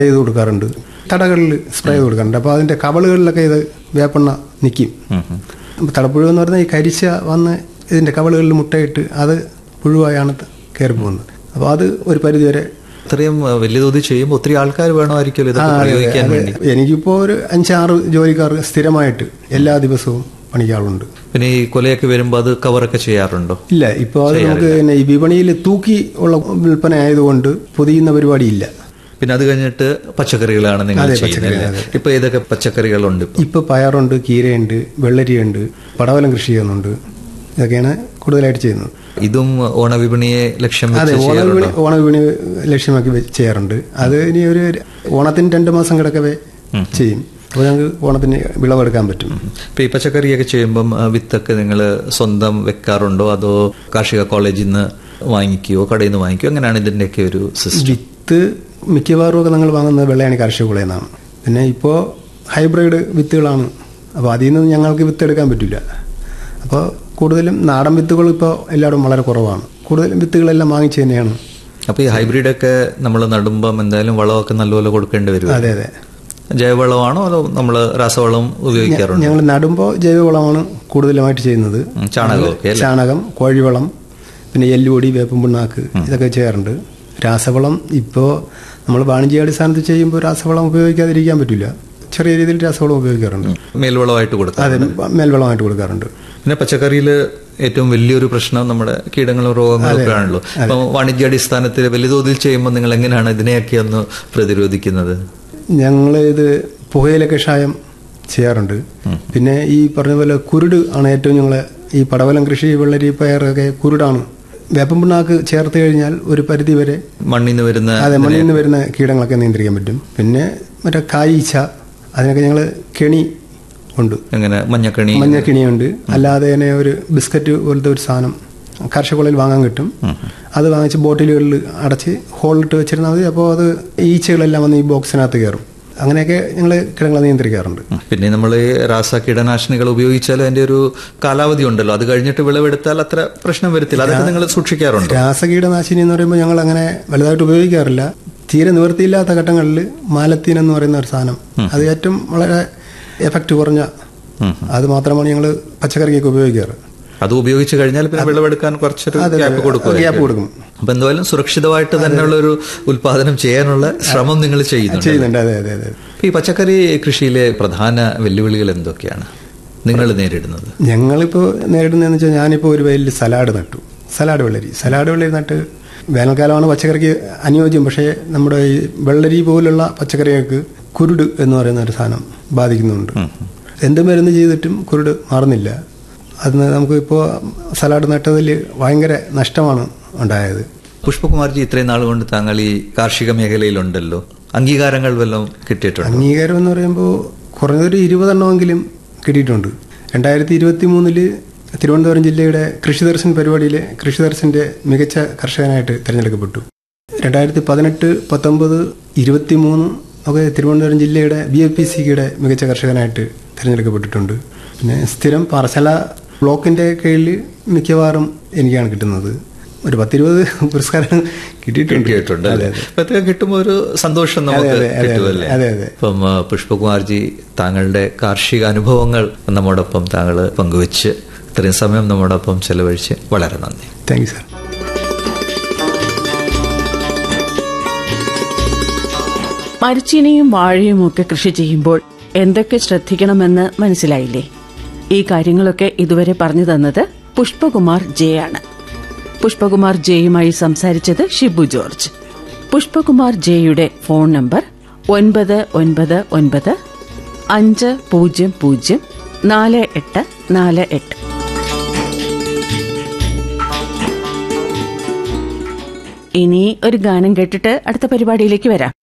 ചെയ്ത് കൊടുക്കാറുണ്ട് തടകളിൽ സ്പ്രേ ചെയ്ത് കൊടുക്കാറുണ്ട് അപ്പോൾ അതിന്റെ കവളുകളിലൊക്കെ ഇത് വേപ്പെണ്ണ നിൽക്കും അപ്പോൾ തടപ്പുഴു എന്ന് പറഞ്ഞാൽ ഈ കരിച്ച വന്ന് ഇതിന്റെ കവളുകളിൽ മുട്ടയിട്ട് അത് പുഴുവായാണ് കയറി പോകുന്നത് അപ്പോൾ അത് ഒരു പരിധിവരെ അത്രയും ആ, വലിയ തോതിൽ ചെയ്യുമ്പോൾ ഒത്തിരി ആൾക്കാർ വേണമായിരിക്കുമല്ലോ ഇതൊക്കെ പ്രയോഗിക്കാൻ വേണ്ടി എനിക്കിപ്പോൾ ഒരു അഞ്ചാറ് ജോലിക്കാർ സ്ഥിരമായിട്ട് എല്ലാ ദിവസവും പണിക്കാറുണ്ട് പിന്നെ ഈ കൊലയൊക്കെ വരുമ്പോൾ അത് കവറൊക്കെ ചെയ്യാറുണ്ടോ ഇല്ല ഇപ്പോൾ അത് നമുക്ക് പിന്നെ ഈ വിപണിയിൽ തൂക്കി ഉള്ള വിൽപ്പന ആയതുകൊണ്ട് പൊതിയുന്ന പരിപാടിയില്ല പിന്നെ അത് കഴിഞ്ഞിട്ട് പച്ചക്കറികളാണ് നിങ്ങൾ ചെയ്യുന്നത് ഇപ്പൊ ഏതൊക്കെ പച്ചക്കറികളുണ്ട് ഇപ്പൊ? ഇപ്പോൾ പയറുണ്ട് കീരയുണ്ട് വെള്ളരിയുണ്ട് പടവലം കൃഷി ചെയ്യുന്നുണ്ട് ഇതൊക്കെയാണ് കൂടുതലായിട്ട് ചെയ്യുന്നത് ഇതും ഓണവിപണിയെ ലക്ഷ്യം അതെ വെച്ച് ഓണവിപണി ഓണവിപണി ലക്ഷ്യമാക്കി വെ- ചെയ്യാറുണ്ട് അത് ഇനി ഒരു ഓണത്തിന് രണ്ട് മാസം കിടക്കവേ ചെയ്യും അപ്പോൾ ഞങ്ങൾക്ക് ഓണത്തിന് വിളവെടുക്കാൻ പറ്റും ഇപ്പൊ ഈ പച്ചക്കറിയൊക്കെ ചെയ്യുമ്പം ആ, വിത്തൊക്കെ നിങ്ങൾ സ്വന്തം വെക്കാറുണ്ടോ അതോ കാർഷിക കോളേജിൽ നിന്ന് വാങ്ങിക്കുകയോ കടയിൽ നിന്ന് വാങ്ങിക്കുകയോ അങ്ങനെയാണ് ഇതിന്റെയൊക്കെ ഒരു സിസ്റ്റം വിത്ത് മിക്കവാറും ഒക്കെ ഞങ്ങൾ വാങ്ങുന്നത് വെള്ളയാണി കാർഷിക കുളയിൽ നിന്നാണ് പിന്നെ ഇപ്പോൾ ഹൈബ്രിഡ് വിത്തുകളാണ് അപ്പോൾ അതിൽ നിന്ന് ഞങ്ങൾക്ക് വിത്ത് എടുക്കാൻ പറ്റില്ല അപ്പോൾ കൂടുതലും നാടൻ വിത്തുകൾ ഇപ്പോൾ എല്ലായിടും വളരെ കുറവാണ് കൂടുതലും വിത്തുകളെല്ലാം വാങ്ങിച്ചു തന്നെയാണ് അപ്പൊ ഈ ഹൈബ്രിഡൊക്കെ നമ്മൾ നടുമ്പം എന്തായാലും വളമൊക്കെ നല്ലപോലെ കൊടുക്കേണ്ടി വരും അതെ അതെ ജൈവവളമാണോ അതോ നമ്മൾ രാസവളം ഉപയോഗിക്കാറുണ്ടോ ഞങ്ങൾ നടുമ്പോൾ ജൈവവളമാണ് കൂടുതലുമായിട്ട് ചെയ്യുന്നത് ഉം, ചാണകമൊക്കെ അല്ലേ? ചാണകം കോഴിവളം പിന്നെ എല്ലുപൊടി വേപ്പും പിണ്ണാക്ക് ഇതൊക്കെ ചെയ്യാറുണ്ട് രാസവളം ഇപ്പോൾ നമ്മൾ വാണിജ്യാടിസ്ഥാനത്ത് ചെയ്യുമ്പോൾ രാസവളം ഉപയോഗിക്കാതിരിക്കാൻ പറ്റില്ല ചെറിയ രീതിയിൽ രാസവളം ഉപയോഗിക്കാറുണ്ട് മേൽവളമായിട്ട് കൊടുക്കാം അതെ മേൽവളമായിട്ട് കൊടുക്കാറുണ്ട് പിന്നെ പച്ചക്കറിയിൽ ഏറ്റവും വലിയൊരു പ്രശ്നം നമ്മുടെ കീടങ്ങളും രോഗങ്ങളും ഒക്കെ ആണല്ലോ അപ്പൊ വാണിജ്യാടിസ്ഥാനത്തിൽ വലിയ തോതിൽ ചെയ്യുമ്പോൾ നിങ്ങൾ എങ്ങനെയാണ് ഇതിനെയൊക്കെ ഒന്ന് പ്രതിരോധിക്കുന്നത് ഞങ്ങൾ ഇത് പുകയില കഷായം ചെയ്യാറുണ്ട് പിന്നെ ഈ പറഞ്ഞ പോലെ കുരുട് ആണ് ഏറ്റവും ഞങ്ങൾ ഈ പടവലം കൃഷി വെള്ളരി പയറൊക്കെ കുരുടാണ് വേപ്പൻ പിണ്ണാക്ക് ചേർത്ത് കഴിഞ്ഞാൽ ഒരു പരിധി വരെ മണ്ണിൽ നിന്ന് വരുന്ന അതെ മണ്ണിൽ നിന്ന് വരുന്ന കീടങ്ങളൊക്കെ നിയന്ത്രിക്കാൻ പറ്റും പിന്നെ മറ്റേ കായീച്ച അതിനൊക്കെ ഞങ്ങൾ കെണി ഉണ്ട് എങ്ങനെ മഞ്ഞക്കണി മഞ്ഞ കിണിയുണ്ട് അല്ലാതെ തന്നെ ഒരു ബിസ്ക്കറ്റ് പോലത്തെ ഒരു സാധനം കാർഷികക്കുളയിൽ വാങ്ങാൻ കിട്ടും അത് വാങ്ങിച്ച് ബോട്ടിലുകളിൽ അടച്ച് ഹോളിലിട്ട് വെച്ചിരുന്നാൽ മതി അപ്പോൾ അത് ഈച്ചകളെല്ലാം വന്ന് ഈ ബോക്സിനകത്ത് കയറും അങ്ങനെയൊക്കെ ഞങ്ങൾ കിടങ്ങളെ നിയന്ത്രിക്കാറുണ്ട് പിന്നെ നമ്മൾ ഈ രാസ കീടനാശിനികൾ ഉപയോഗിച്ചാലും അതിന്റെ ഒരു കാലാവധി ഉണ്ടല്ലോ അത് കഴിഞ്ഞിട്ട് വിളവെടുത്താൽ അത്ര പ്രശ്നം വരത്തില്ല അതൊക്കെ നിങ്ങൾ സൂക്ഷിക്കാറുണ്ട് രാസകീടനാശിനി എന്ന് പറയുമ്പോൾ ഞങ്ങൾ അങ്ങനെ വലുതായിട്ട് ഉപയോഗിക്കാറില്ല തീരെ നിവൃത്തിയില്ലാത്ത ഘട്ടങ്ങളിൽ മാലത്തീൻ എന്ന് പറയുന്ന ഒരു സാധനം അത് ഏറ്റവും വളരെ എഫക്റ്റ് കുറഞ്ഞ അത് മാത്രമാണ് ഞങ്ങൾ പച്ചക്കറിക്കൊക്കെ ഉപയോഗിക്കാറ് അത് ഉപയോഗിച്ച് കഴിഞ്ഞാൽ പിന്നെ വിളവെടുക്കാൻ കുറച്ചൊരു ഗ്യാപ്പ് കൊടുക്കും ഗ്യാപ്പ് കൊടുക്കും അപ്പൊ എന്തായാലും സുരക്ഷിതമായിട്ട് തന്നെയുള്ള ഒരു ഉൽപാദനം ചെയ്യാനുള്ള ശ്രമം നിങ്ങൾ ചെയ്യുന്നുണ്ട് ചെയ്യുന്നുണ്ട് അതെ അതെ അതെ ഇപ്പൊ ഈ പച്ചക്കറി കൃഷിയിലെ പ്രധാന വെല്ലുവിളികൾ എന്തൊക്കെയാണ് നിങ്ങൾ നേരിടുന്നത് ഞങ്ങളിപ്പോൾ നേരിടുന്നതെന്ന് വെച്ചാൽ ഞാനിപ്പോൾ ഒരു വലിയ സലാഡ് നട്ടു സലാഡ് വെള്ളരി സലാഡ് വെള്ളരി നട്ട് വേനൽക്കാലമാണ് പച്ചക്കറിക്ക് അനുയോജ്യം പക്ഷേ നമ്മുടെ ഈ വെള്ളരി പോലുള്ള പച്ചക്കറികൾക്ക് കുരുട് എന്ന് പറയുന്ന ഒരു സാധനം ബാധിക്കുന്നുണ്ട് എന്ത് മരുന്ന് ചെയ്തിട്ടും കുരുട് മാറുന്നില്ല അത് നമുക്ക് ഇപ്പോൾ സലാഡ് നട്ടതിൽ ഭയങ്കര നഷ്ടമാണ് ഉണ്ടായത് പുഷ്പകുമാർജി ഇത്രയും നാൾ കൊണ്ട് താങ്കൾ ഈ കാർഷിക മേഖലയിലുണ്ടല്ലോ അംഗീകാരങ്ങൾ വല്ലതും കിട്ടിയിട്ടുണ്ട് അംഗീകാരം എന്ന് പറയുമ്പോൾ കുറഞ്ഞതൊരു ഇരുപതെണ്ണമെങ്കിലും കിട്ടിയിട്ടുണ്ട് രണ്ടായിരത്തി ഇരുപത്തി മൂന്നില് തിരുവനന്തപുരം ജില്ലയുടെ കൃഷി ദർശൻ പരിപാടിയിൽ കൃഷി ദർശന്റെ മികച്ച കർഷകനായിട്ട് തിരഞ്ഞെടുക്കപ്പെട്ടു രണ്ടായിരത്തി പതിനെട്ട് പത്തൊമ്പത് ഇരുപത്തി മൂന്ന് ഒക്കെ തിരുവനന്തപുരം ജില്ലയുടെ ബി എഫ് പി സിയുടെ മികച്ച കർഷകനായിട്ട് തിരഞ്ഞെടുക്കപ്പെട്ടിട്ടുണ്ട് പിന്നെ സ്ഥിരം പാറശാല ബ്ലോക്കിന്റെ കീഴിൽ മിക്കവാറും എനിക്കാണ് കിട്ടുന്നത് ഒരു പത്തിരുപത് പുരസ്കാരം കിട്ടിയിട്ടുണ്ട് കിട്ടിയിട്ടുണ്ട് അതെ അല്ലേ അതെ അപ്പൊ ഇതൊക്കെ കിട്ടുമ്പോൾ ഒരു സന്തോഷം നമുക്ക് അതെ, അതെ, കിട്ടുമല്ലേ അതെ, അതെ. അപ്പം ആ, പുഷ്പകുമാർജി താങ്കളുടെ കാർഷിക അനുഭവങ്ങൾ നമ്മോടൊപ്പം താങ്കൾ പങ്കുവെച്ച് ഇത്രയും സമയം നമ്മോടൊപ്പം ചെലവഴിച്ച് വളരെ നന്ദി താങ്ക് യു സാർ മരച്ചീനിയും വാഴയും ഒക്കെ കൃഷി ചെയ്യുമ്പോൾ എന്തൊക്കെ ശ്രദ്ധിക്കണമെന്ന് മനസ്സിലായില്ലേ ഈ കാര്യങ്ങളൊക്കെ ഇതുവരെ പറഞ്ഞു തന്നത് പുഷ്പകുമാർ ജെ ആണ് പുഷ്പകുമാർ ജെയുമായി സംസാരിച്ചത് ഷിബു ജോർജ് പുഷ്പകുമാർ ജെയുടെ ഫോൺ നമ്പർ ഒൻപത് ഒൻപത് ഒൻപത് അഞ്ച് പൂജ്യം പൂജ്യം നാല് എട്ട് നാല് എട്ട് ഇനി ഒരു ഗാനം കേട്ടിട്ട് അടുത്ത പരിപാടിയിലേക്ക് വരാം